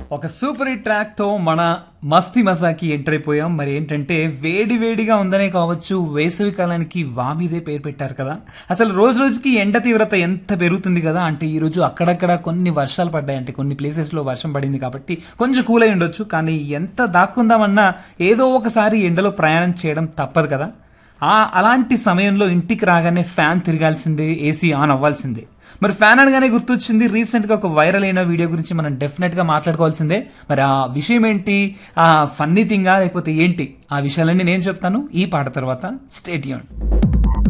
ఒక super hit track తో మన మస్తి మజాకి ఎంటర్ అయిపోయాం మరి ఏంటంటే వేడి వేడిగా ఉందనే కావచ్చు వేసవి కాలానికి వామిదే పేరు పెట్టారు కదా అసలు రోజు రోజుకి ఎండ తీవ్రత ఎంత పెరుగుతుంది కదా అంటే ఈ రోజు అక్కడక్కడ కొన్ని వర్షాలు పడ్డాయి అంటే కొన్ని ప్లేసెస్ లో వర్షం పడింది కాబట్టి కొంచెం కూల్ అయి ఉండొచ్చు కానీ ఎంత దాక్కుందామన్నా ఏదో ఒకసారి ఎండలో ప్రయాణం చేయడం తప్పదు కదా ఆ అలాంటి సమయంలో ఇంటికి రాగానే ఫ్యాన్ తిరగాల్సిందే ఏసీ ఆన్ అవ్వాల్సిందే మరి ఫ్యాన్ అనగానే గుర్తొచ్చింది రీసెంట్ గా ఒక వైరల్ అయిన వీడియో గురించి మనం డెఫినెట్ గా మాట్లాడుకోవాల్సిందే మరి ఆ విషయం ఏంటి ఆ ఫన్నీ థింగా లేకపోతే ఏంటి ఆ విషయాలన్నీ నేను చెప్తాను ఈ పాట తర్వాత స్టేట్ యూన్